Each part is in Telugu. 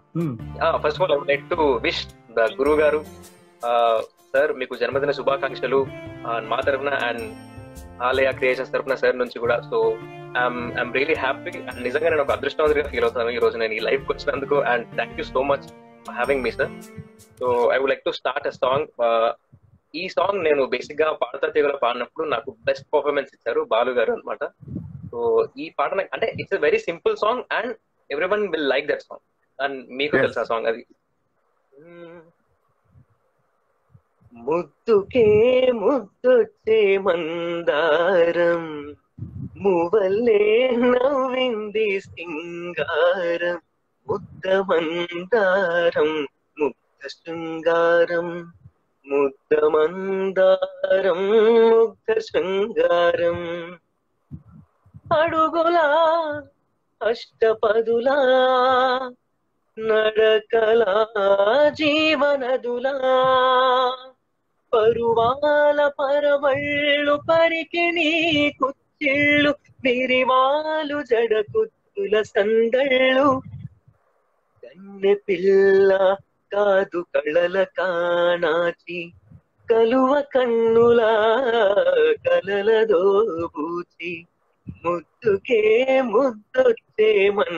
First of all I like to wish the గురువు గారు సార్ మీకు జన్మదిన శుభాకాంక్షలు uh, మా తరఫున అండ్ ఆలయ క్రియేషన్స్ తరఫున సార్ నుంచి కూడా so I'm really happy and నిజంగా నేను ఒక అదృష్టవంతుడిగా ఫీల్ అవుతాను ఈ రోజు నేను ఈ లైఫ్ వచ్చినందుకు and thank you so much for having me sir so I would like to start a song ఈ సాంగ్ నేను బేసిక్ గా పాడతా తీగలో పాడినప్పుడు నాకు బెస్ట్ పర్ఫార్మెన్స్ ఇచ్చారు బాలు గారు అనమాట సో ఈ పాట నాకు అంటే it's a very simple song and every one will like that song and మీకు Yes. తెలుసా సాంగ్ అది ముద్దుకే ముద్దొచ్చే మందారం మువల్లే నవ్వింది సింగారం ముద్ద మందారం ముద్ద శృంగారం ముద్ద మందారం ముగ్ధ శృంగారం అడుగులా అష్టపదులా నడకలా జీవనదులా పరువాల పరవళ్ళు పరికి నీ కుచ్చిళ్ళు విరివాలు జడకుత్తుల సందళ్ళు కన్నె పిల్ల కాదు కళల కానాచి కలువ కన్నుల కలలదో బూచి ముద్దుకే ముద్దొచ్చే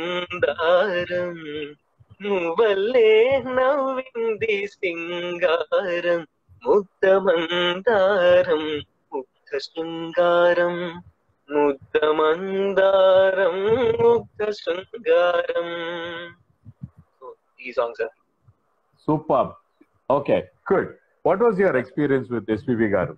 మందారం నువ్వల్లే నవ్వింది సింగారం ముద్ద మందారం ముగ్ధ శృంగారం ముద్ద మందారం ముగ్ధ శృంగారం So, ఈ song sir super okay good what was your experience with SPB గారు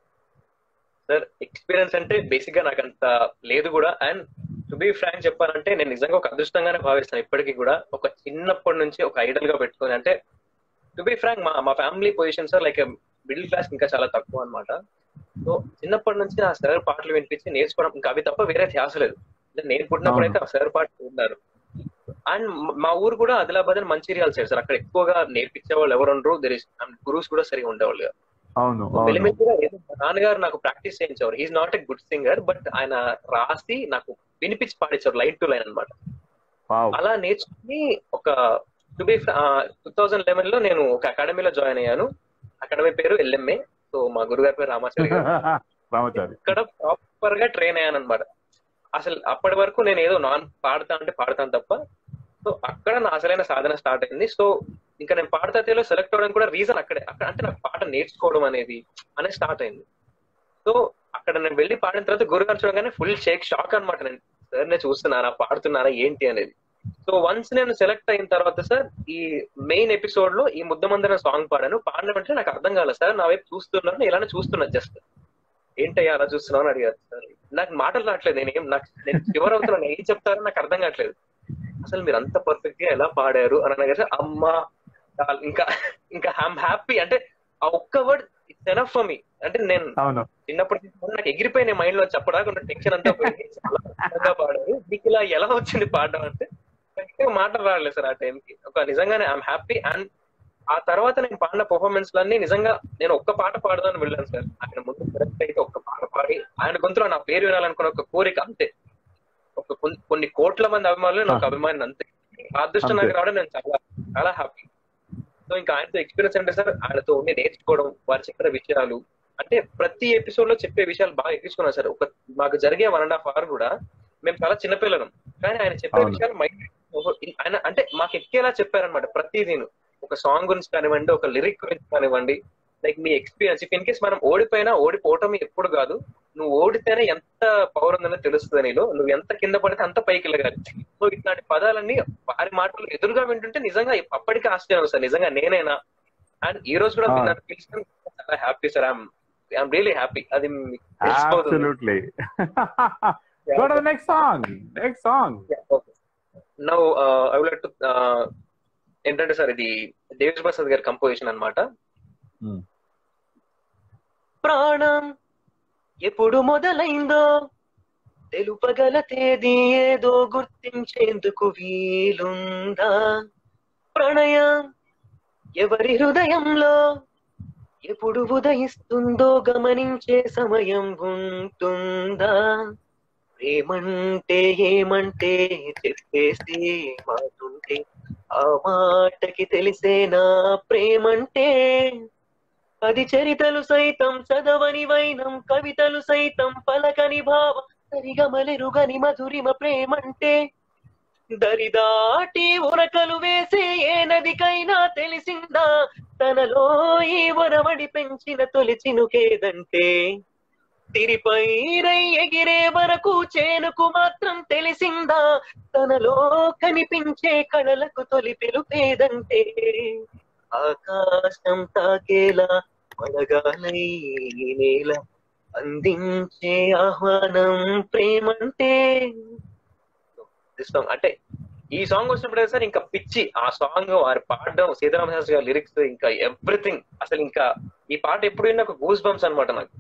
సార్ ఎక్స్పీరియన్స్ అంటే బేసిక్ గా నాకు అంత లేదు కూడా అండ్ టు బి ఫ్రాంక్ చెప్పాలంటే నేను నిజంగా ఒక అదృష్టంగానే భావిస్తాను ఇప్పటికీ కూడా ఒక చిన్నప్పటి నుంచి ఒక ఐడల్ గా పెట్టుకొని అంటే టు బి ఫ్రాంక్ మా మా family position sir like middle class ఇంకా చాలా తక్కువ అన్నమాట సో చిన్నప్పటి నుంచి ఆ సార్ పాటలు వినిపించి నేర్చుకోవడం ఇంకా అవి తప్ప వేరే ధ్యాస లేదు అంటే నేను పుట్టినప్పుడు అయితే ఆ సార్ పాటలు ఉన్నారు అండ్ మా ఊరు కూడా ఆదిలాబాద్ అని మంచిర్యాల సైడ్ సార్ అక్కడ ఎక్కువగా నేర్పించే వాళ్ళు ఎవరు ఉండరు దర్ ఇస్ గురువుస్ కూడా సరిగా ఉండేవాళ్ళు కాదు. అవును అవును మెల్లిమెల్లిగా ఏదో మా నాన్నగారు నాకు ప్రాక్టీస్ చేయించేవారు is not a good singer but ఆయన రాసి నాకు వినిపించి పాడించారు లైన్ టు లైన్ అన్నమాట వావ్ అలా నేర్చుకుని ఒక టు బి టూ థౌజండ్ లెవెన్ లో నేను ఒక అకాడమీలో జాయిన్ అయ్యాను అకాడమీ పేరు ఎల్ఎంఏ సో మా గురుగారి పేరు రామాచారి గారు రామచారి ఇక్కడ ప్రాపర్ గా ట్రైన్ అయ్యాను అనమాట అసలు అప్పటి వరకు నేను ఏదో నాన్ పాడతా అంటే పాడతాను తప్ప సో అక్కడ నా అసలైన సాధన స్టార్ట్ అయింది సో ఇంకా నేను పాడతాతేలో సెలెక్ట్ అవ్వడానికి కూడా రీజన్ అక్కడే అక్కడ అంటే నాకు పాట నేర్చుకోవడం అనేది అనేది స్టార్ట్ అయింది సో అక్కడ నేను వెళ్ళి పాడిన తర్వాత గురుగారు చూడగానే ఫుల్ షేక్ షాక్ అనమాట నేను సార్ నేను చూస్తున్నానా పాడుతున్నానా ఏంటి అనేది సో వన్స్ నేను సెలెక్ట్ అయిన తర్వాత సార్ ఈ మెయిన్ ఎపిసోడ్ లో ఈ ముద్దమందరం సాంగ్ పాడాను పాడిన వెంటనే నాకు అర్థం కాలేదు సార్ నా వైపు చూస్తున్నారు నేను ఇలానే చూస్తున్నా జస్ట్ ఏంటయ్యా అలా చూస్తున్నావు అని అడిగారు సార్ నాకు మాటలు రావట్లేదు నేను ఏం నాకు నేను చివరి అవుతున్నాను ఏం చెప్తారో నాకు అర్థం కావట్లేదు అసలు మీరు అంత పర్ఫెక్ట్ గా ఎలా పాడారు అని అనగా అమ్మా చాలు, ఇంకా ఇంకా ఐఎమ్ హ్యాపీ అంటే ఆ ఒక్క word it's enough for me అంటే నేను అవును చిన్నప్పటి నుంచి నాకు ఎగిరిపోయిన మైండ్ లో చెప్పడానికి ఉన్న టెన్షన్ అంతా పోయింది చాలా అద్భుతంగా పాడారు మీకు ఇలా ఎలా వచ్చింది పాడడం అంటే నాకు మాటలు రాలేదు సార్ ఆ టైంకి ఒక నిజంగానే ఐఎమ్ హ్యాపీ అండ్ ఆ తర్వాత నేను పాడిన పర్ఫార్మెన్స్ లన్నీ నిజంగా నేను ఒక్క పాట పాడదాని వెళ్ళాను సార్ ఆయన ముందు కరెక్ట్ అయితే ఒక్క పాట పాడి ఆయన గొంతులో నా పేరు వినాలనుకున్న ఒక కోరిక అంతే ఒక కొన్- కొన్ని కోట్ల మంది అభిమానులు నాకు అభిమాని అంతే ఆ అదృష్టం నాకు అంతే. రావడం నేను చాలా చాలా హ్యాపీ సో ఇంకా ఆయనతో ఎక్స్పీరియన్స్ అంటే సార్ ఆయనతో ఉండి నేర్చుకోవడం వారు చెప్పిన విషయాలు అంటే ప్రతి ఎపిసోడ్ లో చెప్పే విషయాలు బాగా ఎక్కించుకున్నాను సార్ ఒక మాకు జరిగే వన్ అండ్ హాఫ్ అవర్ కూడా మేము చాలా చిన్నపిల్లలం కానీ ఆయన చెప్పే అవును. విషయాలు మైండ్ ఆయన అంటే మాకు ఎక్కేలా చెప్పారనమాట ప్రతిదీను ఒక సాంగ్ గురించి కానివ్వండి ఒక లిరిక్ గురించి కానివ్వండి లైక్ మీ ఎక్స్పీరియన్స్ ఇఫ్ ఇన్ కేస్ మనం ఓడిపోయినా ఓడిపోవటం ఎప్పుడు కాదు నువ్వు ఓడితేనే ఎంత పవర్ ఉందని తెలుస్తుంది నీలో నువ్వు ఎంత కింద పడితే అంత పైకి వెళ్ళగాలి సో ఇట్లాంటి పదాలన్నీ వారి మాటలు ఎదురుగా వింటుంటే నిజంగా అప్పటికే ఆశ్చర్యం సార్ నిజంగా నేనేనా అండ్ ఈ రోజు కూడా Ah. మీరు నన్ను పిలిచిన చాలా happy sir I'm I'm really happy అది మీకు తెలిసిపోతుంది absolutely go to the next song next song now I would like to ఏంటంటే సార్ ఇది దేవేష్ ప్రసాద్ గారి కంపోజిషన్ అన్నమాట ప్రాణం ఎప్పుడు మొదలైందో తెలుపగల తేదీ ఏదో గుర్తించేందుకు వీలుందా ప్రణయం ఎవరి హృదయంలో ఎప్పుడు ఉదయిస్తుందో గమనించే సమయం ఉంటుందా ప్రేమంటే ఏమంటే చెప్పేసి మాటుంటే ఆ మాటకి తెలిసేనా ప్రేమంటే అది చరితలు సైతం చదవని వైనం కవితలు సైతం పలకని భావం సరిగమలెరుగని మధురిమ ప్రేమంటే దరిదాటి ఉరకలు వేసే ఏ నదికైనా తెలిసిందా తనలో ఈ వరవడి పెంచిన తొలి చినుకేదంటే తిరిపైరై ఎగిరే వరకు చేనుకు మాత్రం తెలిసిందా తనలో కనిపించే కళలకు తొలి పిలుపేదంటే ఆకాశం తాకేలా మలగాలై నేల అందించే ఆహ్వానం ప్రేమంటే ఇష్టం అంటే ఈ సాంగ్ వచ్చినప్పుడు సార్ ఇంకా పిచ్చి ఆ సాంగ్ వారు పాడడం సీతారామ శాస్త్రి గారి లిరిక్స్ ఇంకా ఎవ్రీథింగ్ అసలు ఇంకా ఈ పాట ఎప్పుడు విన్నా ఒక గూస్ బంప్స్ అనమాట నాకు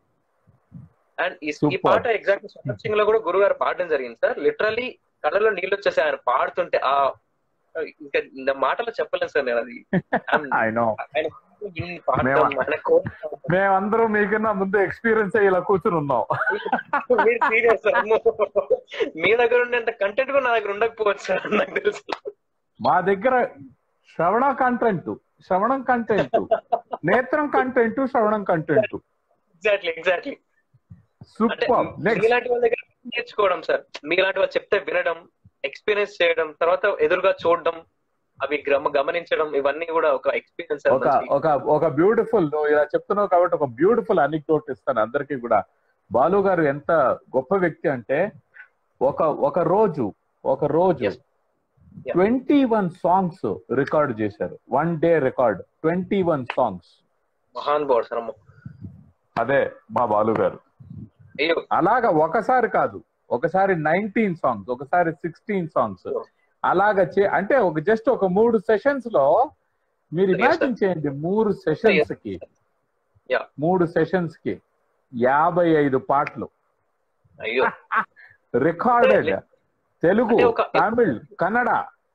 అండ్ ఈ Super. పాట ఎగ్జాక్ట్ స్వప్న సింగ్ లో కూడా గురువు గారు పాడడం జరిగింది సార్ లిటరలీ కళ్ళలో నీళ్ళు వచ్చేసి ఆయన పాడుతుంటే ఆ ఇంకా నా మాటలో చెప్పలేను సార్ నేను అది I'm- ఐ నో ఆయన ఇన్ని పాడడం మేము- ఆయన కోపం మేమందరం మీకన్నా ముందు ఎక్స్పీరియన్స్ అయ్యి ఇలా కూర్చుని ఉన్నాం మీరు serious సార్ అమ్మో. మీ దగ్గర ఉండేంత కంటెంట్ కూడా నా దగ్గర ఉండకపోవచ్చు సార్ నాకు తెలుసు మా దగ్గర శ్రవణ కంటెంట్ శ్రవణం కంటెంట్ నేత్రం కంటెంట్ శ్రవణం కంటెంట్ ఎగ్జాక్ట్లీ ఎగ్జాక్ట్లీ అంటే సూపర్ నెక్స్ట్ మీలాంటి వాళ్ళ దగ్గర నేర్చుకోవడం సార్ మీలాంటి వాళ్ళు చెప్తే వినడం ఎక్స్పీరియన్స్ చేయడం తర్వాత ఎదురుగా చూడడం అవి గ్రమ గమనించడం ఇవన్నీ కూడా ఒక ఎక్స్పీరియన్స్ ఒక ఒక ఒక బ్యూటిఫుల్ నువ్వు ఇలా చెప్తున్నావు కాబట్టి ఒక బ్యూటిఫుల్ అనిక్డోట్ ఇస్తాను అందరికీ కూడా బాలు గారు ఎంత గొప్ప వ్యక్తి అంటే ఒక ఒక రోజు ఒక రోజు Yes. Yeah. Twenty one songs record చేశారు one day record twenty one songs మహాన్ బోర్డ్ సార్ అమ్మో అదే మా బాలు గారు అయ్యో అలాగా ఒకసారి కాదు ఒకసారి నైన్టీన్ సాంగ్స్ ఒకసారి సిక్స్టీన్ సాంగ్స్ అలాగా చే అంటే ఒక జస్ట్ ఒక మూడు సెషన్స్ లో మీరు Yes, ఇమాజిన్ చేయండి మూడు సెషన్స్ కి Yeah. మూడు సెషన్స్ కి యాభై ఐదు పాటలు అయ్యో రికార్డెడ్ తెలుగు అంటే ఒక- తమిళ్ కన్నడ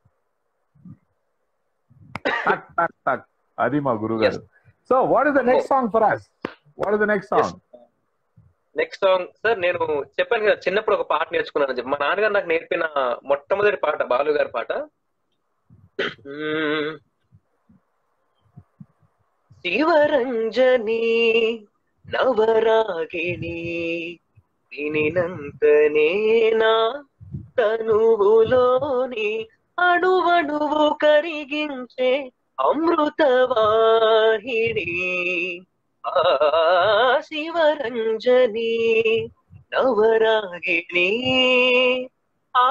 టక్ టక్ టక్ అది మా గురువు గారు so what is the next song for us what is the next song next song sir నేను చెప్పాను కదా చిన్నప్పుడు ఒక పాట నేర్చుకున్నాను చెప్పి మా నాన్నగారు నాకు నేర్పిన మొట్టమొదటి పాట బాలు గారి పాట మ్మ్. శివరంజని నవరాగిణి వినినంతనేనా తనువులోని అణువణువు కరిగించే అమృతవాహిని ఆ శివరంజని నవరాగిణి ఆ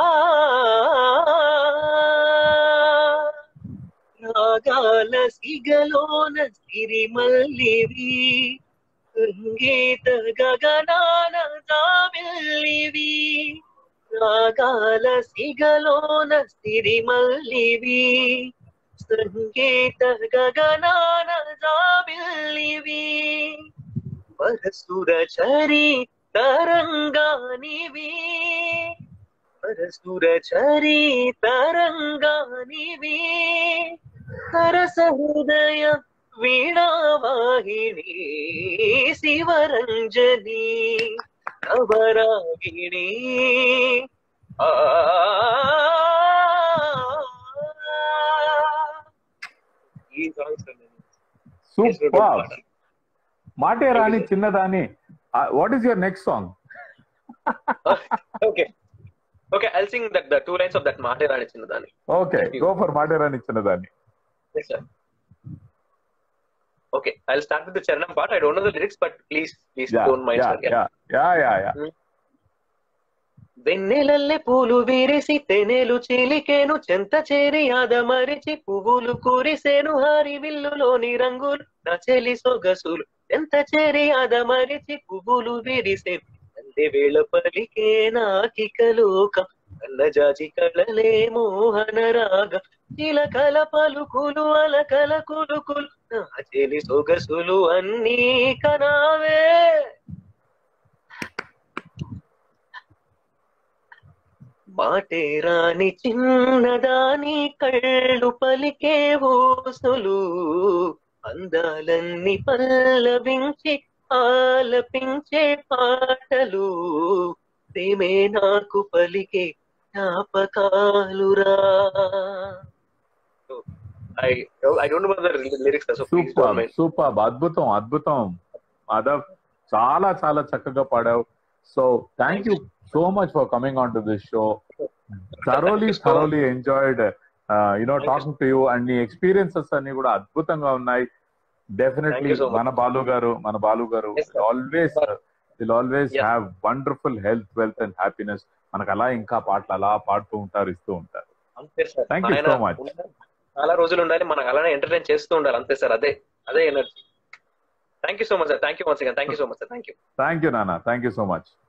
రాగాల సిగలోన సిరిమల్లివి సంగీత గగనాన జాబిల్లివి రాగాల సిగలోన సిరిమల్లివి సంగీత గగనాన జాబిల్లివి పరసుర చరి తరంగానివి పరసుర చరి తరంగానివి సరస హృదయ వీణావాహిని శివరంజని నవరాగిణి ఆ ఈ సాంగ్స్ సూపర్ మాటే రాని చిన్నదాని what is your next song okay okay I'll sing that the two lines of that మాటే రాణి చిన్నదాన్ని ఓకే గో ఫర్ మాటే రాని చిన్నదాని Yes, sir. Okay, I'll start with the Charanam part. I don't know the lyrics, but please, please yeah don't mind. Yeah sir. Yeah. Yeah yeah yeah వెన్నెలల్లె పూలు విరిసి తెనెలు చిలికేను చెంత చేరి ఆదమరిచి పువ్వులు కురిసేను హారి విల్లులోని రంగులు నా చెలి సొగసులు ఎంత చేరి ఆదమరిచి పువ్వులు విరిసేను అందే వేళ పలికే నాకికలోకం కన్న జాజి కళలే మోహన రాగ చిలకల పలుకులు అలకల కులుకులు నా చెలి సొగసులు అన్నీ కనావే మాటే రాని చిన్నదాని కళ్ళు పలికే ఊసులు అందాలన్నీ పల్లవించి ఆలపించే పాటలు ప్రేమే నాకు పలికే జ్ఞాపకాలురా I I don't know the lyrics so please super don't mind super అద్భుతం అద్భుతం మాధవ్ చాలా చాలా చక్కగా పాడావు so thank you so much for coming on to this show thoroughly thoroughly enjoyed you know Thank you talking to you and నీ ఎక్స్పీరియన్సెస్ అన్ని కూడా అద్భుతంగా ఉన్నాయి definitely Thank you so much. మన బాలు గారు మన బాలు గారు Yes, sir. Always will always Yeah. Have wonderful health wealth and happiness మనకు అలా ఇంకా పాటలు అలా పాడుతూ ఉంటారు ఇస్తూ ఉంటారు అంతే సార్ Thank you ఆయన so much. ఉన్న- చాలా రోజులు ఉండాలి మనకు అలానే ఎంటర్టైన్ చేస్తూ ఉండాలి అంతే సార్ అదే అదే energy thank you so much sir thank you once again thank you so much sir thank you thank you నాన్న థ్యాంక్ యూ సో మచ్